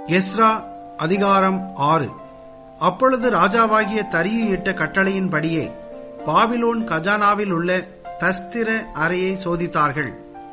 Ezra அதிகாரம் ஆறு அப்பொழுது ராஜாவாகிய தரியு இட்ட கட்டளையின்படியே பாபிலோன் கஜானாவில் உள்ள தஸ்திர அறையை சோதித்தார்கள்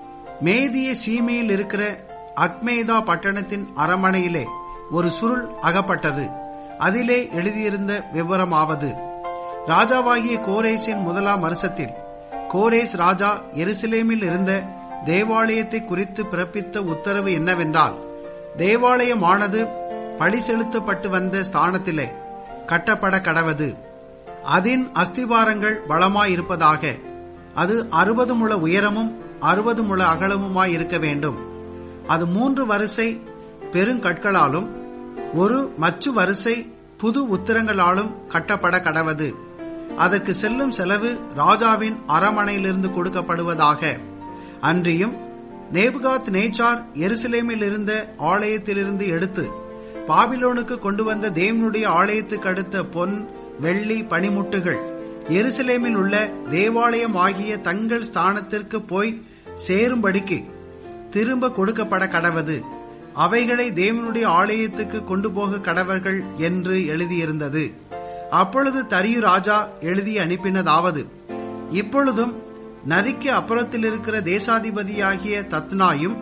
மேதிய சீமையில் இருக்கிற அக்மேதா பட்டணத்தின் அரமனையிலே ஒரு சுருள் அகப்பட்டது அதிலே எழுதியிருந்த விவரமாவது ராஜாவாகிய கோரேசின் முதலாம் வருஷத்தில் கோரேஸ் ராஜா எருசலேமில் இருந்த தேவாலயத்தை குறித்து பிறப்பித்த உத்தரவு என்னவென்றால் தேவாலயமானது பழி செலுத்தப்பட்டு வந்த ஸ்தானத்திலே கட்டப்பட கடவது அதன் அஸ்திவாரங்கள் பலமாயிருப்பதாக அது அறுபது முழ உயரமும் அறுபது முழ அகலமுமாய் இருக்க வேண்டும் அது மூன்று வரிசை பெருங்கற்களாலும் ஒரு மச்சு வரிசை புது உத்திரங்களாலும் கட்டப்பட கடவது அதற்கு செல்லும் செலவு ராஜாவின் அரமனையிலிருந்து கொடுக்கப்படுவதாக அன்றியும் நேபுகாத் நேச்சார் எருசலேமில் இருந்த ஆலயத்திலிருந்து எடுத்து பாபிலோனுக்கு கொண்டு வந்த தேவனுடைய ஆலயத்துக்கு அடுத்த பொன் வெள்ளி பனிமுட்டுகள் எருசலேமில் உள்ள தேவாலயம் ஆகிய தங்கள் ஸ்தானத்திற்கு போய் சேரும்படிக்கு திரும்ப கொடுக்கப்பட கடவது அவைகளை தேவனுடைய ஆலயத்துக்கு கொண்டு போக கடவர்கள் என்று எழுதியிருந்தது அப்பொழுது தரியு ராஜா எழுதி அனுப்பினதாவது இப்பொழுதும் நதிக்கு அப்புறத்தில் இருக்கிற தேசாதிபதியாகிய தத்னாயும்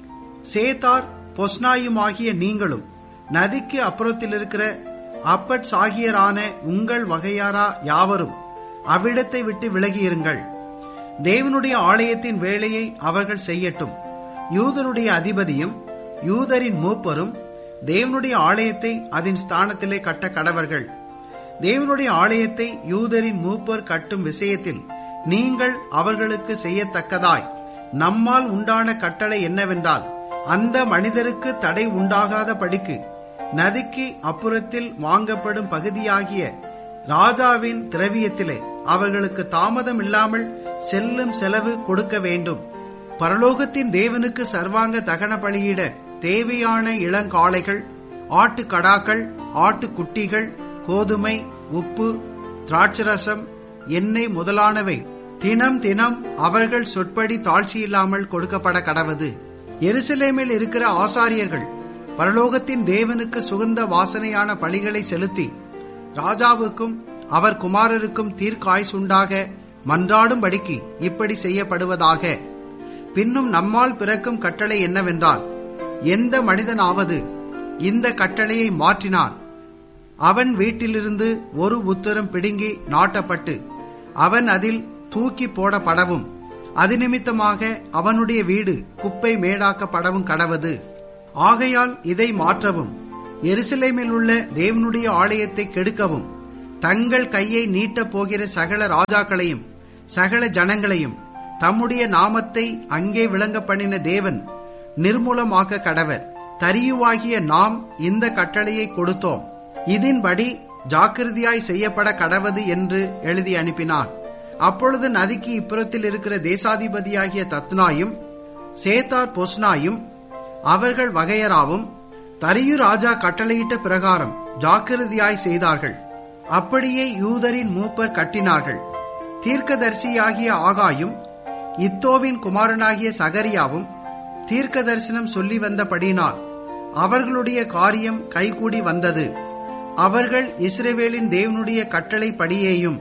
சேத்தார் பொஸ்னாயுமாகிய நீங்களும் நதிக்கு அப்புறத்தில் இருக்கிற அப்பட்ஸ் ஆகியரான உங்கள் வகையாரா யாவரும் அவ்விடத்தை விட்டு விலகியிருங்கள் தேவனுடைய ஆலயத்தின் வேலையை அவர்கள் செய்யட்டும் யூதருடைய அதிபதியும் யூதரின் மூப்பரும் தேவனுடைய ஆலயத்தை அதன் ஸ்தானத்திலே கட்ட கடவர்கள் தேவனுடைய ஆலயத்தை யூதரின் மூப்பர் கட்டும் விஷயத்தில் நீங்கள் அவர்களுக்கு செய்யத்தக்கதாய் நம்மால் உண்டான கட்டளை என்னவென்றால் அந்த மனிதருக்கு தடை உண்டாகாத படிக்கு நதிக்கு அப்புறத்தில் வாங்கப்படும் பகுதியாகிய ராஜாவின் திரவியத்திலே அவர்களுக்கு தாமதம் இல்லாமல் செல்லும் செலவு கொடுக்க வேண்டும் பரலோகத்தின் தேவனுக்கு சர்வாங்க தகன பலியிட தேவையான இளங்காளைகள் ஆட்டுக்கடாக்கள் ஆட்டுக்குட்டிகள் கோதுமை உப்பு திராட்சரசம் எண்ணெய் முதலானவை தினம் தினம் அவர்கள் சொற்படி தாழ்ச்சி இல்லாமல் கொடுக்கப்பட கடவது எருசலேமில் இருக்கிற ஆசாரியர்கள் பரலோகத்தின் தேவனுக்கு சுகந்த வாசனையான பலிகளை செலுத்தி ராஜாவுக்கும் அவர் குமாரருக்கும் தீர்க்காய்சுண்டாக மன்றாடும்படிக்கு இப்படி செய்யப்படுவதாக பின்னும் நம்மால் பிறக்கும் கட்டளை என்னவென்றால் எந்த மனிதனாவது இந்த கட்டளையை மாற்றினான் அவன் வீட்டிலிருந்து ஒரு உத்தரம் பிடுங்கி நாட்டப்பட்டு அவன் அதில் தூக்கி போடப்படவும் அது நிமித்தமாக அவனுடைய வீடு குப்பை மேடாக்கப்படவும் கடவது ஆகையால் இதை மாற்றவும் எருசலேமில் உள்ள தேவனுடைய ஆலயத்தை கெடுக்கவும் தங்கள் கையை நீட்டப் போகிற சகல ராஜாக்களையும் சகல ஜனங்களையும் தம்முடைய நாமத்தை அங்கே விளங்க பண்ணின தேவன் நிர்மூலமாக்க கடவர் தரியுவாகிய நாம் இந்த கட்டளையை கொடுத்தோம் இதன்படி ஜாக்கிரதையாய் செய்யப்பட கடவது என்று எழுதி அனுப்பினான் அப்பொழுது நதிக்கு இப்புறத்தில் இருக்கிற தேசாதிபதியாகிய தத்னாயும் சேத்தார் பொஸ்னாயும் அவர்கள் வகையராவும் தரியு ராஜா கட்டளையிட்ட பிரகாரம் ஜாக்கிரதையாய் செய்தார்கள் அப்படியே யூதரின் மூப்பர் கட்டினார்கள் தீர்க்கதரிசியாகிய ஆகாயும் இத்தோவின் குமாரனாகிய சகரியாவும் தீர்க்க தரிசனம் சொல்லி வந்தபடினால் அவர்களுடைய காரியம் கைகூடி வந்தது அவர்கள் இஸ்ரேவேலின் தேவனுடைய கட்டளை படியேயும்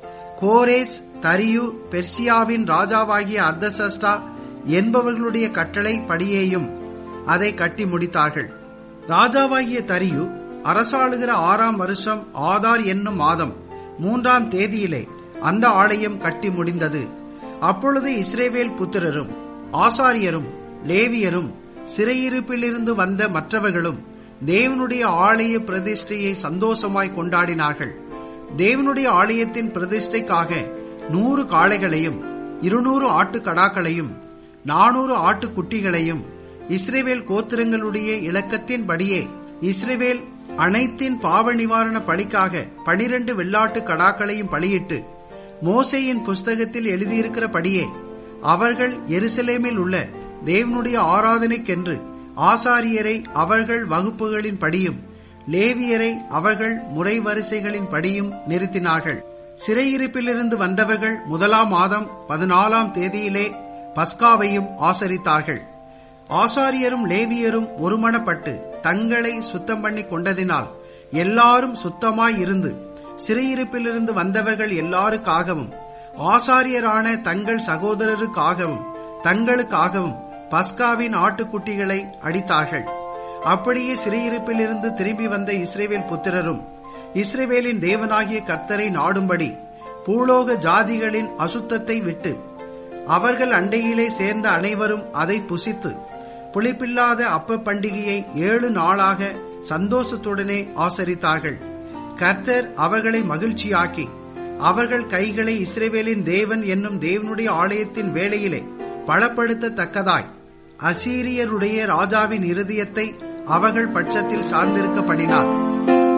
கோரேஸ் தரியு பெர்சியாவின் ராஜாவாகிய அர்தசஸ்டா என்பவர்களுடைய கட்டளை படியேயும் அதை கட்டி முடித்தார்கள் ராஜாவாகிய தரியு அரசாளுகிற ஆறாம் வருஷம் ஆதார் என்னும் மாதம் மூன்றாம் தேதியிலே அந்த ஆலயம் கட்டி முடிந்தது அப்பொழுது இஸ்ரேவேல் புத்திரரும் ஆசாரியரும் லேவியரும் சிறையிருப்பிலிருந்து வந்த மற்றவர்களும் தேவனுடைய ஆலய பிரதிஷ்டையை சந்தோஷமாய் கொண்டாடினார்கள் தேவனுடைய ஆலயத்தின் பிரதிஷ்டைக்காக நூறு காளைகளையும் இருநூறு ஆட்டுக்கடாக்களையும் நானூறு ஆட்டுக்குட்டிகளையும் இஸ்ரேவேல் கோத்திரங்களுடைய இலக்கத்தின்படியே இஸ்ரேவேல் அனைத்தின் பாவ நிவாரண பலிக்காக பனிரெண்டு வெள்ளாட்டு கடாக்களையும் பலியிட்டு மோசையின் புஸ்தகத்தில் எழுதியிருக்கிறபடியே அவர்கள் எருசலேமில் உள்ள தேவனுடைய ஆராதனைக்கென்று ஆசாரியரை அவர்கள் வகுப்புகளின் படியும் லேவியரை அவர்கள் முறை வரிசைகளின் படியும் நிறுத்தினார்கள் சிறையிருப்பிலிருந்து வந்தவர்கள் முதலாம் மாதம் பதினாலாம் தேதியிலே பஸ்காவையும் ஆசரித்தார்கள் ஆசாரியரும் லேவியரும் ஒருமனப்பட்டு தங்களை சுத்தம் பண்ணி கொண்டதினால் எல்லாரும் சுத்தமாய் இருந்து சிறையிருப்பிலிருந்து வந்தவர்கள் எல்லாருக்காகவும் ஆசாரியரான தங்கள் சகோதரருக்காகவும் தங்களுக்காகவும் பஸ்காவின் ஆட்டுக்குட்டிகளை அடித்தார்கள் அப்படியே சிறையிருப்பிலிருந்து திரும்பி வந்த இஸ்ரேவேல் புத்திரரும் இஸ்ரேவேலின் தேவனாகிய கர்த்தரை நாடும்படி பூலோக ஜாதிகளின் அசுத்தத்தை விட்டு அவர்கள் அண்டையிலே சேர்ந்த அனைவரும் அதை புசித்து புளிப்பில்லாத அப்ப பண்டிகையை ஏழு நாளாக சந்தோஷத்துடனே ஆசரித்தார்கள் கர்த்தர் அவர்களை மகிழ்ச்சியாக்கி அவர்கள் கைகளை இஸ்ரேவேலின் தேவன் என்னும் தேவனுடைய ஆலயத்தின் வேளையிலே பலப்படுத்தத்தக்கதாய் அசீரியருடைய ராஜாவின் இருதயத்தை அவர்கள் பட்சத்தில் சார்ந்திருக்கப்படினார்